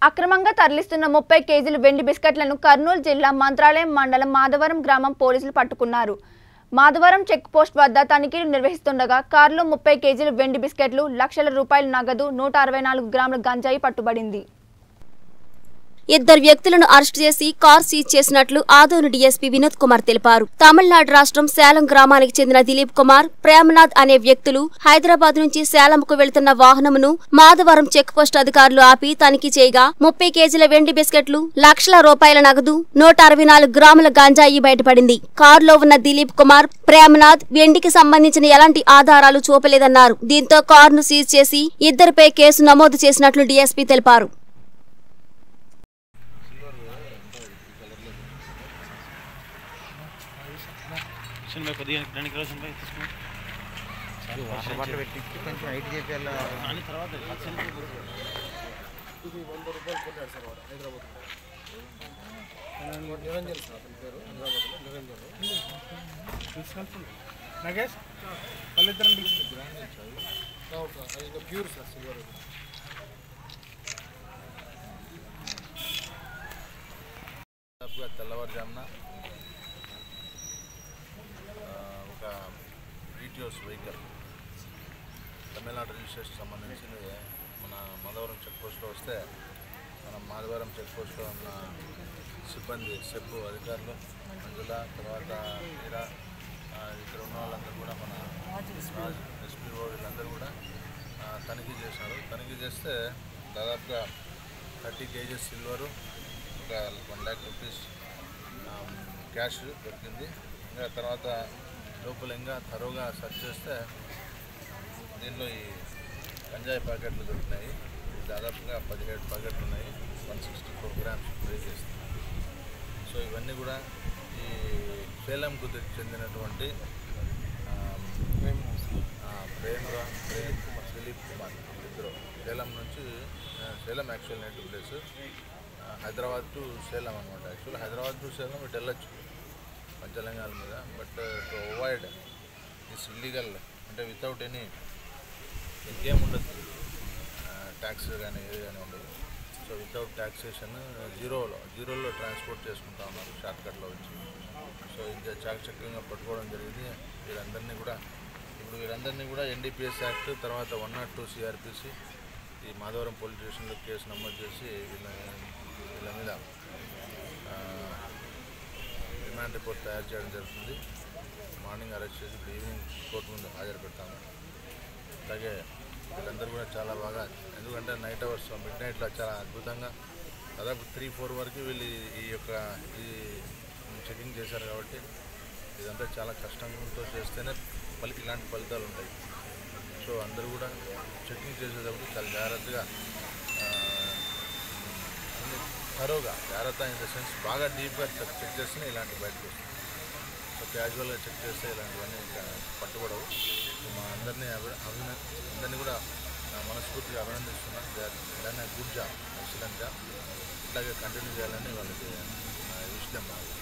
అక్రమంగా తరలిస్తున్న ముప్పై కేజీలు వెండి బిస్కెట్లను కర్నూలు జిల్లా మంత్రాలయం మండలం మాధవరం గ్రామం పోలీసులు పట్టుకున్నారు మాధవరం చెక్ పోస్ట్ వద్ద తనిఖీలు నిర్వహిస్తుండగా కారులో ముప్పై కేజీలు వెండి బిస్కెట్లు లక్షల రూపాయల నగదు నూట అరవై నాలుగు గ్రాముల గంజాయి పట్టుబడింది ఇద్దరు వ్యక్తులను అరెస్ట్ చేసి కార్ సీజ్ చేసినట్లు ఆదోని డీఎస్పీ వినోద్ కుమార్ తెలిపారు తమిళనాడు రాష్ట్రం సేలం గ్రామానికి చెందిన దిలీప్ కుమార్ ప్రేమనాథ్ అనే వ్యక్తులు హైదరాబాద్ నుంచి సేలంకు వెళ్తున్న వాహనమును మాధవరం చెక్ పోస్ట్ అధికారులు ఆపి తనిఖీ చేయగా ముప్పై కేజీల వెండి బిస్కెట్లు లక్షల రూపాయల నగదు నూట అరవై నాలుగు గ్రాముల గాంజాయి బయటపడింది కారులో ఉన్న దిలీప్ కుమార్ ప్రేమనాథ్ వెండికి సంబంధించిన ఎలాంటి ఆధారాలు చూపలేదన్నారు దీంతో కారును సీజ్ చేసి ఇద్దరిపై కేసు నమోదు చేసినట్లు డీఎస్పీ తెలిపారు చిన్న భాయ్ కొద్దిగా రెండు కిలో చిన్న భాయ్ తీసుకో వాటర్ బాటిల్ పెట్టించి కొంచెం హైట్ చేయాలి అని తర్వాత పచ్చని నగేష్ వాళ్ళిద్దరం ప్యూర్ సార్ సిల్వర్ దాదాపుగా తెల్లవారుజామున ఆ, ఒక ఈటీఓస్ వెహికల్ తమిళనాడు రిజిస్ట్రేషన్ సంబంధించింది మన మాధవరం చెక్ పోస్ట్లో వస్తే మన మాధవరం చెక్ పోస్ట్లో ఉన్న సిబ్బంది సెప్పు అధికారులు మంజుల తర్వాత మీరా ఆ, ఇక్కడ ఉన్న వాళ్ళందరూ కూడా మన ఎస్పీఓ వీళ్ళందరూ కూడా ఆ, తనిఖీ చేశారు తనిఖీ చేస్తే దాదాపుగా థర్టీ కేజీస్ సిల్వరు ఒక వన్ ల్యాక్ రూపీస్ క్యాష్ దొరికింది ఇంకా తర్వాత లోపల ఇంకా తరువుగా సెర్చ్ చేస్తే దీనిలో ఈ గంజాయి ప్యాకెట్లు దొరికినాయి ఇవి దాదాపుగా పదిహేడు ప్యాకెట్లు ఉన్నాయి one sixty four grams weight చేస్తుంది సో ఇవన్నీ కూడా ఈ సేలంకు చెందినటువంటి ఆ, ఆ, ప్రేమ్ రా ప్రేమ్ కుమార్ దిలీప్ కుమార్ ఇద్దరు సేలం నుంచి ఆ, సేలం యాక్చువల్ నేటివ్ ప్లేస్ ఆ, హైదరాబాద్ టు సేలం అనమాట యాక్చువల్ హైదరాబాద్ టు సేలం ఇటు వెళ్ళొచ్చు పంచలంగాల మీద but to avoid this illegal అంటే వితౌట్ ఎనీ ఇంకేం ఉండదు ట్యాక్స్ కానీ ఏది కానీ ఉండదు సో వితౌట్ ట్యాక్సేషన్ జీరోలో జీరోలో ట్రాన్స్పోర్ట్ చేసుకుంటా ఉన్నారు షార్ట్కట్లో వచ్చి సో ఇంకా చాకచక్యంగా పట్టుకోవడం జరిగింది వీరందరినీ కూడా ఇప్పుడు వీరందరినీ కూడా ఎన్డీపీఎస్ యాక్ట్ తర్వాత వన్ నాట్ టూ సిఆర్పిసి ఈ మాధవరం పోలీస్ స్టేషన్లో కేసు నమోదు చేసి వీళ్ళ వీళ్ళ మీద ఆ, రిమాండ్ రిపోర్ట్ తయారు చేయడం జరుగుతుంది మార్నింగ్ అరెస్ట్ చేసి ఇప్పుడు ఈవినింగ్ కోర్టు ముందు హాజరు పెడతాము అలాగే వీళ్ళందరూ కూడా చాలా బాగా ఎందుకంటే నైట్ అవర్స్ మిడ్ నైట్లో చాలా అద్భుతంగా దాదాపు త్రీ ఫోర్ వరకు వీళ్ళు ఈ- ఈ యొక్క ఈ చెకింగ్ చేశారు కాబట్టి ఇదంతా చాలా కష్టంతో చేస్తేనే ఫలి ఇలాంటి ఫలితాలు ఉంటాయి సో అందరూ కూడా చెకింగ్ చేసేటప్పుడు చాలా జాగ్రత్తగా ఆ, అన్ని థరోగా జాగ్రత్త ఇన్ ద సెన్స్ బాగా డీప్గా చెక్ చెక్ చేస్తేనే ఇలాంటి బయటకు వస్తుంది సో క్యాజువల్గా చెక్ చేస్తే ఇలాంటివన్నీ ఇంకా పట్టుబడవు సో మా అందరినీ అభి అభిన అందరినీ కూడా నా మనస్ఫూర్తిగా అభినందిస్తున్నాను దాన్ని గుడ్ జాబ్ ఎక్సలెంట్ జాబ్ ఇట్లాగే కంటిన్యూ చేయాలని వాళ్ళకి విషయం